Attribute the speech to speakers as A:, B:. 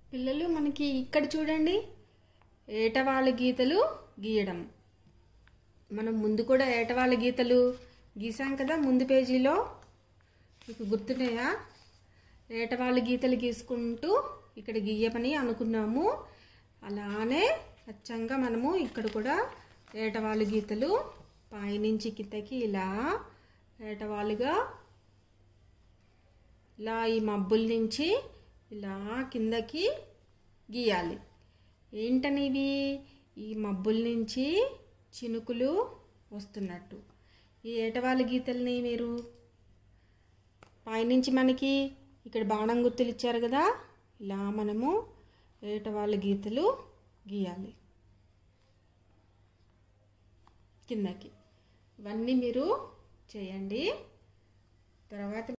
A: పిల్లలు మనకి ఇక్కడ చూడండి ఏటవాళ్ళ గీతలు గీయడం మనం ముందు కూడా ఏటవాళ్ళ గీతలు గీసాం కదా ముందు పేజీలో మీకు గుర్తున్నాయా ఏటవాళ్ళ గీతలు గీసుకుంటూ ఇక్కడ గీయమని అనుకున్నాము అలానే అచ్చంగా మనము ఇక్కడ కూడా ఏటవాళ్ళ గీతలు పైనుంచి కిందకి ఇలా ఏటవాళ్ళుగా ఇలా ఈ మబ్బుల నుంచి ఇలా కిందకి గీయాలి ఏంటనివి ఈ మబ్బుల నుంచి చినుకులు వస్తున్నట్టు ఈ ఏటవాళ్ళ గీతల్ని మీరు పైనుంచి మనకి ఇక్కడ బాణం గుర్తులు ఇచ్చారు కదా ఇలా మనము ఏటవాళ్ళ గీతలు గీయాలి కిందకి ఇవన్నీ మీరు చేయండి తర్వాత